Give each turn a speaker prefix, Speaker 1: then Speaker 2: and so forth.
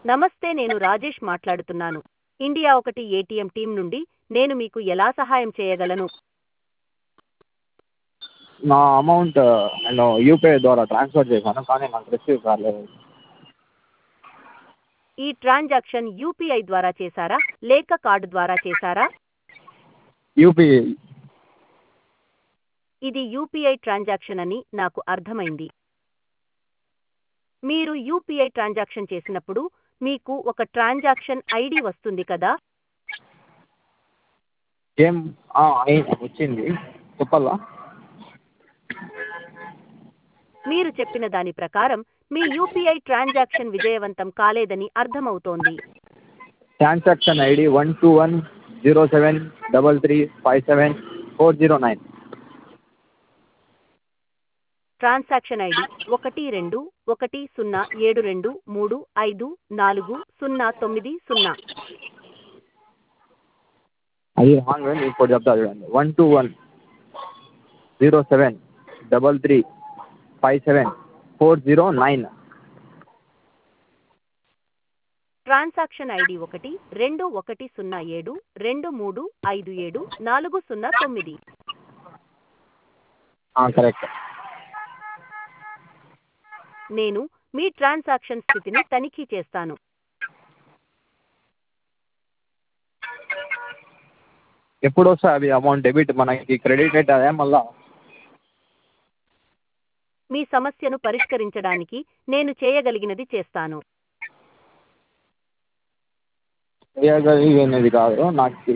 Speaker 1: నమస్తే నేను రాజేష్ మాట్లాడుతున్నాను ఇండియా ఒకటి ఏటీఎం టీం నుండి నేను మీకు ఎలా సహాయం చేయగలను
Speaker 2: నా అమౌంట్ నేను యూపీఐ ద్వారా ట్రాన్స్ఫర్ చేశాను కానీ నాకు రిసీవ్ కాలేదు
Speaker 1: ఈ ట్రాన్సాక్షన్ యూపీఐ ద్వారా చేశారా లేక కార్డు ద్వారా చేశారా
Speaker 2: యూపీఐ
Speaker 1: ఇది యూపీఐ ట్రాన్సాక్షన్ అని నాకు అర్థమైంది మీరు యూపీఐ ట్రాన్సాక్షన్ చేసినప్పుడు మీకు ఒక ట్రాన్సాక్షన్ ఐడి వస్తుంది కదా
Speaker 2: ఏం అయింది వచ్చింది చెప్పాలా
Speaker 1: మీరు చెప్పిన దాని ప్రకారం మీ యూపీఐ ట్రాన్సాక్షన్ విజయవంతం కాలేదని అర్థమవుతోంది
Speaker 2: transaction ID one two one zero seven double three five seven four zero nine
Speaker 1: transaction ID ఒకటి రెండు ఒకటి సున్నా ఏడు రెండు మూడు ఐదు నాలుగు సున్నా తొమ్మిది సున్నా
Speaker 2: అది రాంగ్ ఇప్పుడు చెప్తా చూడండి one two one zero seven double three five seven four zero nine
Speaker 1: transaction ID ఒకటి రెండు ఒకటి సున్నా ఏడు రెండు మూడు ఐదు ఏడు నాలుగు సున్నా తొమ్మిది
Speaker 2: కరెక్ట్
Speaker 1: నేను మీ ట్రాన్సాక్షన్ స్థితిని తనిఖీ చేస్తాను
Speaker 2: ఎప్పుడు వస్తాయి అవి అమౌంట్ డెబిట్ మనకి క్రెడిట్ అవుతుందా మళ్ళా
Speaker 1: మీ సమస్యను పరిష్కరించడానికి నేను చేయగలిగినది చేస్తాను
Speaker 2: చేయగలిగినది కాదు నాకు